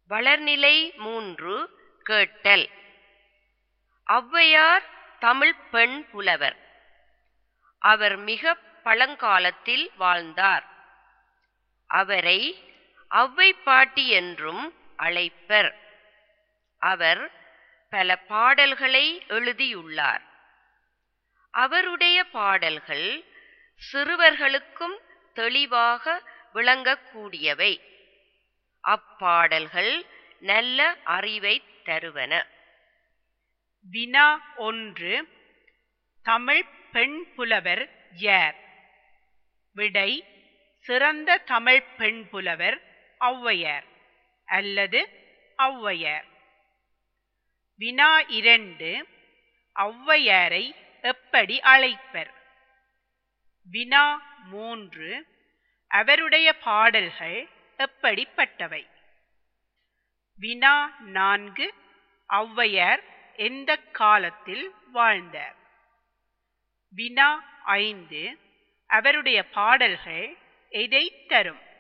வளர்நிலை மூன்று கேட்டல் ஔவையார் தமிழ் பெண் புலவர் அவர் மிக பழங்காலத்தில் வாழ்ந்தார் அவரை ஔவை பாட்டி என்றும் அழைப்பர் அவர் பல பாடல்களை எழுதியுள்ளார் அவருடைய பாடல்கள் சிறுவர்களுக்கும் தெளிவாக விளங்கக்கூடியவை அப்பாடல்கள் நல்ல அறிவை தருவன வினா ஒன்று தமிழ் பெண் புலவர் யார் விடை சிறந்த தமிழ் பெண் புலவர் ஔவையார் அல்லது ஔவையார் வினா இரண்டு ஔவையாரை எப்படி அழைப்பர் வினா மூன்று அவருடைய பாடல்கள் எப்படிப்பட்டவை வினா நான்கு ஔவையார் எந்த காலத்தில் வாழ்ந்தார் வினா ஐந்து அவருடைய பாடல்கள் எதை தரும்